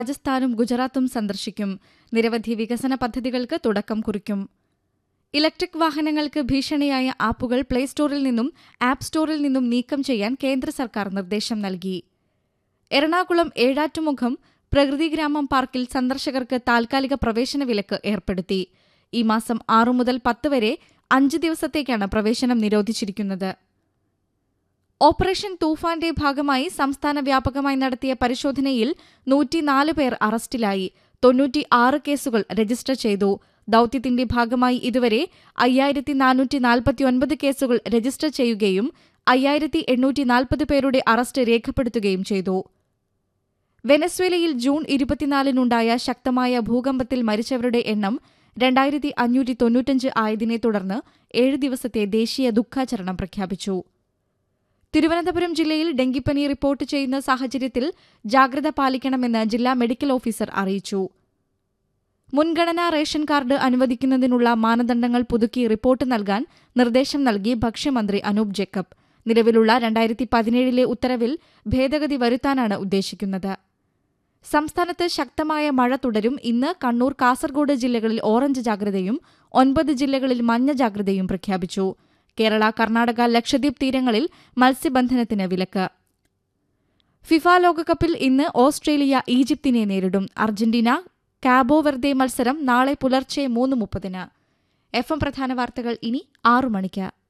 രാജസ്ഥാനും ഗുജറാത്തും സന്ദർശിക്കും നിരവധി വികസന പദ്ധതികൾക്ക് തുടക്കം കുറിക്കും ഇലക്ട്രിക് വാഹനങ്ങൾക്ക് ഭീഷണിയായ ആപ്പുകൾ പ്ലേ സ്റ്റോറിൽ നിന്നും ആപ്പ് സ്റ്റോറിൽ നിന്നും നീക്കം ചെയ്യാൻ കേന്ദ്ര സർക്കാർ നിർദ്ദേശം നൽകി എറണാകുളം ഏഴാറ്റുമുഖം പ്രകൃതിഗ്രാമം പാർക്കിൽ സന്ദർശകർക്ക് താൽക്കാലിക പ്രവേശന വിലക്ക് ഏർപ്പെടുത്തി ഈ മാസം ആറു മുതൽ പത്ത് വരെ അഞ്ച് ദിവസത്തേക്കാണ് പ്രവേശനം നിരോധിച്ചിരിക്കുന്നത് ഓപ്പറേഷൻ തൂഫാന്റെ ഭാഗമായി സംസ്ഥാന വ്യാപകമായി നടത്തിയ പരിശോധനയിൽ നൂറ്റിനാല് പേർ അറസ്റ്റിലായി തൊണ്ണൂറ്റി ആറ് കേസുകൾ രജിസ്റ്റർ ചെയ്തു ദൌത്യത്തിന്റെ ഭാഗമായി ഇതുവരെ അയ്യായിരത്തി നാനൂറ്റി നാൽപ്പത്തിയൊൻപത് കേസുകൾ രജിസ്റ്റർ ചെയ്യുകയും അയ്യായിരത്തി എണ്ണൂറ്റി നാൽപ്പത് പേരുടെ അറസ്റ്റ് രേഖപ്പെടുത്തുകയും ചെയ്തു വെനസ്വേലയിൽ ജൂൺ ഇരുപത്തിനാലിനുണ്ടായ ശക്തമായ ഭൂകമ്പത്തിൽ മരിച്ചവരുടെ എണ്ണം രണ്ടായിരത്തി അഞ്ഞൂറ്റി തൊണ്ണൂറ്റഞ്ച് ആയതിനെ തുടർന്ന് ഏഴ് ദിവസത്തെ ദേശീയ ദുഃഖാചരണം പ്രഖ്യാപിച്ചു തിരുവനന്തപുരം ജില്ലയിൽ ഡെങ്കിപ്പനി റിപ്പോർട്ട് ചെയ്യുന്ന സാഹചര്യത്തിൽ ജാഗ്രത പാലിക്കണമെന്ന് ജില്ലാ മെഡിക്കൽ ഓഫീസർ അറിയിച്ചു മുൻഗണനാ റേഷൻ കാർഡ് അനുവദിക്കുന്നതിനുള്ള മാനദണ്ഡങ്ങൾ പുതുക്കി റിപ്പോർട്ട് നൽകാൻ നിർദ്ദേശം നൽകി ഭക്ഷ്യമന്ത്രി അനൂപ് ജേക്കബ് നിലവിലുള്ള രണ്ടായിരത്തി പതിനേഴിലെ ഉത്തരവിൽ ഭേദഗതി വരുത്താനാണ് ഉദ്ദേശിക്കുന്നത് സംസ്ഥാനത്ത് ശക്തമായ മഴ തുടരും ഇന്ന് കണ്ണൂർ കാസർഗോഡ് ജില്ലകളിൽ ഓറഞ്ച് ജാഗ്രതയും ഒൻപത് ജില്ലകളിൽ മഞ്ഞ ജാഗ്രതയും പ്രഖ്യാപിച്ചു കേരള കർണാടക ലക്ഷദ്വീപ് തീരങ്ങളിൽ മത്സ്യബന്ധനത്തിന് വിലക്ക് ഫിഫ ലോകകപ്പിൽ ഇന്ന് ഓസ്ട്രേലിയ ഈജിപ്തിനെ നേരിടും അർജന്റീന കാബോ വെർദെ മത്സരം നാളെ പുലർച്ചെ മൂന്ന് മുപ്പതിന് എഫ് എം പ്രധാന വാർത്തകൾ ഇനി ആറു മണിക്ക്